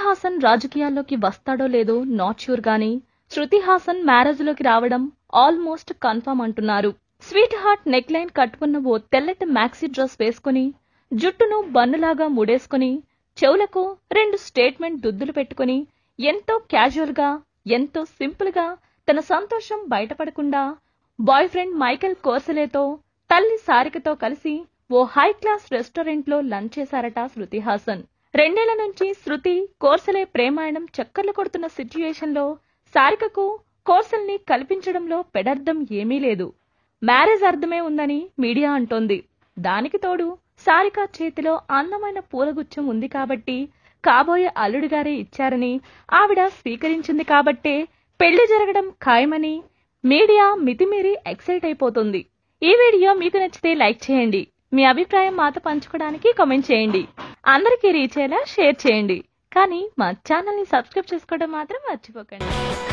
హాసన్ రాజకీయాల్లోకి వస్తాడో లేదో నాట్ ష్యూర్ గానీ శృతి హాసన్ మ్యారేజ్ లోకి రావడం ఆల్మోస్ట్ కన్ఫర్మ్ అంటున్నారు స్వీట్ హార్ట్ నెక్ లైన్ కట్టుకున్న ఓ తెల్లటి మ్యాక్సీ డ్రెస్ వేసుకుని జుట్టును బన్నులాగా ముడేసుకుని చెవులకు రెండు స్టేట్మెంట్ దుద్దులు పెట్టుకుని ఎంతో క్యాజువల్ గా ఎంతో సింపుల్ గా తన సంతోషం బయటపడకుండా బాయ్ ఫ్రెండ్ మైకెల్ కోర్సలేతో తల్లి సారికతో కలిసి ఓ హై క్లాస్ రెస్టారెంట్ లో లంచ్ చేశారట శృతి హాసన్ రెండేళ్ల నుంచి శృతి కోర్సలే ప్రేమాయణం చక్కర్లు కొడుతున్న సిచ్యుయేషన్ లో సారికకు కోర్సల్ని కల్పించడంలో పెడర్థం ఏమీ లేదు మ్యారేజ్ అర్థమే ఉందని మీడియా అంటోంది దానికి తోడు సారిక చేతిలో అందమైన పూలగుచ్చం ఉంది కాబట్టి కాబోయే అల్లుడు గారే ఇచ్చారని ఆవిడ స్వీకరించింది కాబట్టే పెళ్లి జరగడం ఖాయమని మీడియా మితిమీరి ఎక్సైట్ అయిపోతుంది ఈ వీడియో మీకు నచ్చితే లైక్ చేయండి మీ అభిప్రాయం మాతో పంచుకోవడానికి కామెంట్ చేయండి అందరికీ రీచ్ అయ్యేలా షేర్ చేయండి కానీ మా ఛానల్ని సబ్స్క్రైబ్ చేసుకోవడం మాత్రం మర్చిపోకండి